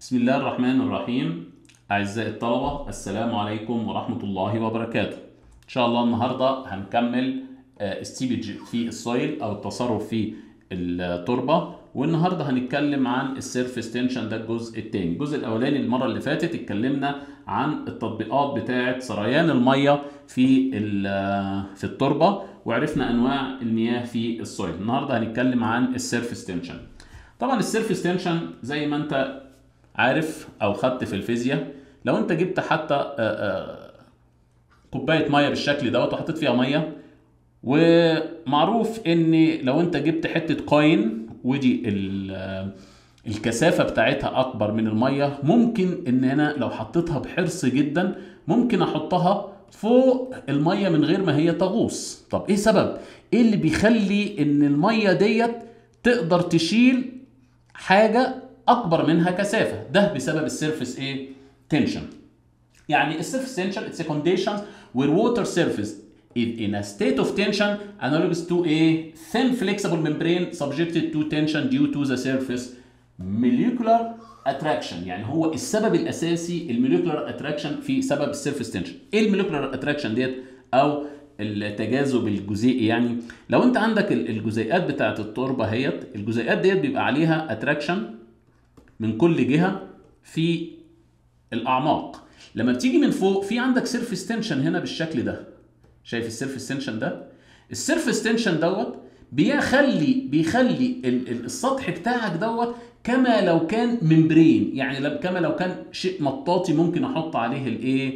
بسم الله الرحمن الرحيم أعزائي الطلبة السلام عليكم ورحمة الله وبركاته إن شاء الله النهاردة هنكمل السيبج في السويل أو التصرف في التربة والنهاردة هنتكلم عن السيرفيس تنشن ده الجزء الثاني الجزء الأولاني المرة اللي فاتت اتكلمنا عن التطبيقات بتاعة سريان المية في في التربة وعرفنا أنواع المياه في السويل النهاردة هنتكلم عن السيرفيس تنشن طبعا السيرفيس تنشن زي ما انت عارف او خدت في الفيزياء لو انت جبت حتى كوبايه ميه بالشكل دوت وحطيت فيها ميه ومعروف ان لو انت جبت حته كوين ودي الكثافه بتاعتها اكبر من الميه ممكن ان انا لو حطيتها بحرص جدا ممكن احطها فوق الميه من غير ما هي تغوص طب ايه سبب ايه اللي بيخلي ان الميه ديت تقدر تشيل حاجه اكبر منها كثافه ده بسبب السيرفيس ايه تنشن يعني السيرفيس تنشن it's a condition where water surface is in a state of tension analogous to a thin flexible membrane subjected to tension due to the surface molecular attraction يعني هو السبب الاساسي الموليكولار اتراكشن في سبب السيرفيس تنشن ايه الموليكولار اتراكشن ديت او التجاذب الجزيئي يعني لو انت عندك الجزيئات بتاعه التربه هيت الجزيئات ديت بيبقى عليها اتراكشن من كل جهه في الاعماق لما بتيجي من فوق في عندك سيرفيس تنشن هنا بالشكل ده شايف السيرفيس تنشن ده السيرفيس تنشن دوت بيخلي بيخلي السطح بتاعك دوت كما لو كان ممبرين يعني كما لو كان شيء مطاطي ممكن احط عليه الايه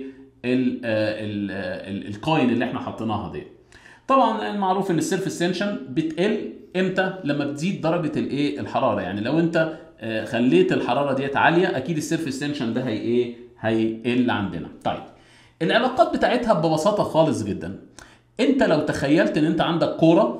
الكوين اللي احنا حطيناها دي طبعا المعروف ان السيرفيس تنشن بتقل امتى لما بتزيد درجه الايه الحراره يعني لو انت خليت الحراره ديت عاليه اكيد السيرفيس تنشن ده هي ايه هيقل عندنا طيب العلاقات بتاعتها ببساطه خالص جدا انت لو تخيلت ان انت عندك كوره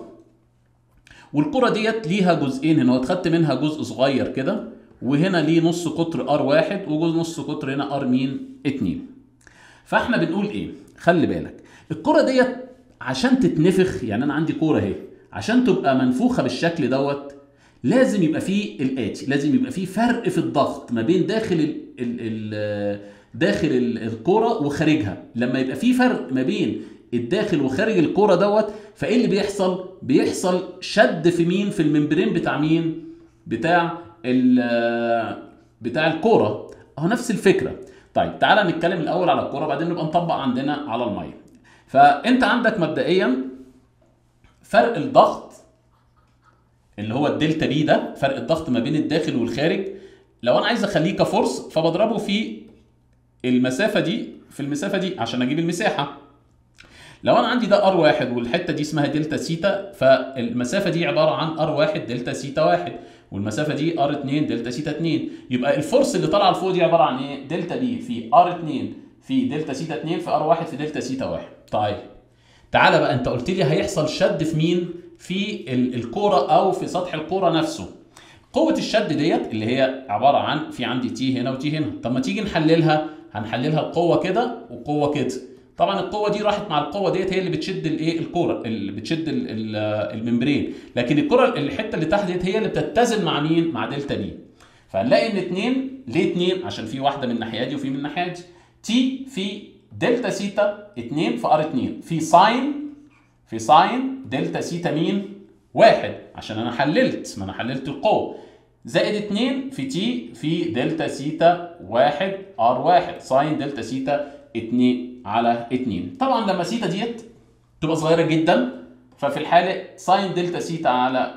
والكوره ديت ليها جزئين هنا خدت منها جزء صغير كده وهنا ليه نص قطر ار واحد وجزء نص قطر هنا ار مين اتنين فاحنا بنقول ايه خلي بالك الكوره ديت عشان تتنفخ يعني انا عندي كوره اهي عشان تبقى منفوخه بالشكل دوت لازم يبقى فيه الاتي لازم يبقى فيه فرق في الضغط ما بين داخل ال ال ال داخل الكوره وخارجها لما يبقى فيه فرق ما بين الداخل وخارج الكوره دوت فايه اللي بيحصل بيحصل شد في مين في الممبرين بتاع مين بتاع ال بتاع الكوره اهو نفس الفكره طيب تعالى نتكلم الاول على الكوره بعدين نبقى نطبق عندنا على الميه فانت عندك مبدئيا فرق الضغط اللي هو الدلتا بي ده فرق الضغط ما بين الداخل والخارج لو انا عايز اخليه كفورس فبضربه في المسافه دي في المسافه دي عشان اجيب المساحه لو انا عندي ده ار واحد والحته دي اسمها دلتا سيتا فالمسافه دي عباره عن ار واحد دلتا سيتا واحد والمسافه دي ار 2 دلتا سيتا 2 يبقى الفورس اللي طالعه لفوق دي عباره عن ايه دلتا بي في ار 2 في دلتا سيتا 2 في ار 1 في دلتا سيتا 1 طيب تعالى بقى انت قلت لي هيحصل شد في مين في الكوره او في سطح الكوره نفسه قوه الشد ديت اللي هي عباره عن في عندي تي هنا وتي هنا طب ما تيجي نحللها هنحللها القوه كده وقوه كده طبعا القوه دي راحت مع القوه ديت هي اللي بتشد الايه الكوره اللي بتشد الممبرين لكن الكره الحته اللي تحت ديت هي اللي بتتزن مع مين مع دلتا بي فهنلاقي ان 2 ليه 2 عشان في واحده من الناحيه دي وفي من الناحيه دي تي في دلتا سيتا 2 في ار 2 في ساين في ساين دلتا سيتا مين واحد عشان انا حللت ما انا حللت القوه زائد 2 في تي في دلتا سيتا 1 ار 1 ساين دلتا سيتا 2 على 2 طبعا لما سيتا ديت تبقى صغيره جدا ففي الحاله ساين دلتا سيتا على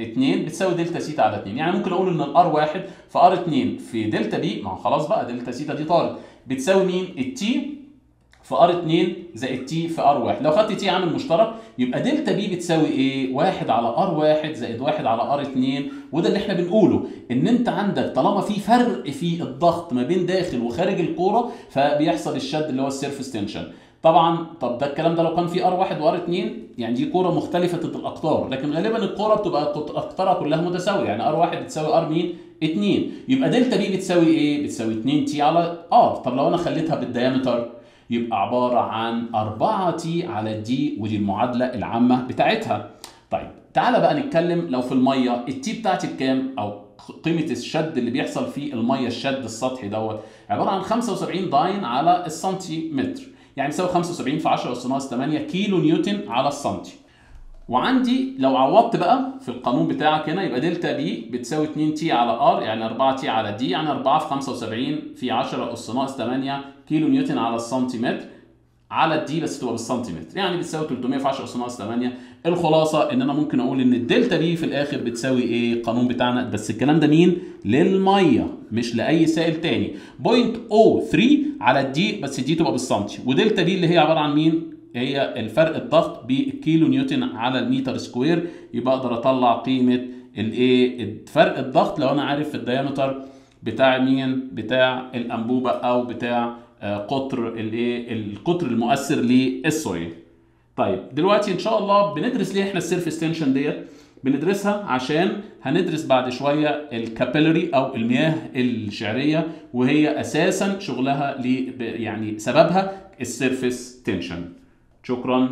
2 بتساوي دلتا سيتا على 2 يعني ممكن اقول ان الار 1 في ار 2 في دلتا بي ما هو خلاص بقى دلتا سيتا دي طارت بتساوي مين التي في ار 2 زائد تي في ار 1 لو خدت تي عامل مشترك يبقى دلتا بي بتساوي ايه 1 على ار 1 زائد 1 على ار 2 وده اللي احنا بنقوله ان انت عندك طالما في فرق في الضغط ما بين داخل وخارج الكوره فبيحصل الشد اللي هو السيرفيس تنشن طبعا طب ده الكلام ده لو كان في ار 1 وار 2 يعني دي كوره مختلفه الاقطار لكن غالبا الكوره بتبقى اقطارها كلها متساويه يعني ار 1 بتساوي ار مين 2 يبقى دلتا بي بتساوي ايه بتساوي 2 تي على ار طب لو انا خليتها بالديامتر يبقى عبارة عن 4 تي على دي ودي المعادلة العامة بتاعتها طيب تعالى بقى نتكلم لو في المية التي بتاعتي بكام أو قيمه الشد اللي بيحصل في الميه الشد السطحي دوت عباره عن 75 داين على السنتيمتر يعني بيساوي 75 في 10 اس ناقص 8 كيلو نيوتن على السنتي وعندي لو عوضت بقى في القانون بتاعك هنا يبقى دلتا بي بتساوي 2 تي على ار يعني 4 تي على دي يعني 4 في 75 في 10 اس ناقص 8 كيلو نيوتن على السنتيمتر على الدي بس تبقى بالسنتيمتر يعني بتساوي 300 في 10 اس ناقص 8 الخلاصه ان انا ممكن اقول ان الدلتا بي في الاخر بتساوي ايه القانون بتاعنا بس الكلام ده مين للميه مش لاي سائل تاني بوينت او 3 على الدي بس الدي تبقى بالسنتي ودلتا بي اللي هي عباره عن مين هي الفرق الضغط بالكيلو نيوتن على المتر سكوير يبقى اقدر اطلع قيمه الايه فرق الضغط لو انا عارف الديامتر بتاع مين بتاع الانبوبه او بتاع قطر الايه القطر المؤثر للسويل طيب دلوقتي ان شاء الله بندرس ليه احنا السيرفيس تنشن ديت بندرسها عشان هندرس بعد شويه الكابيلري او المياه الشعريه وهي اساسا شغلها يعني سببها السيرفيس تنشن شكرا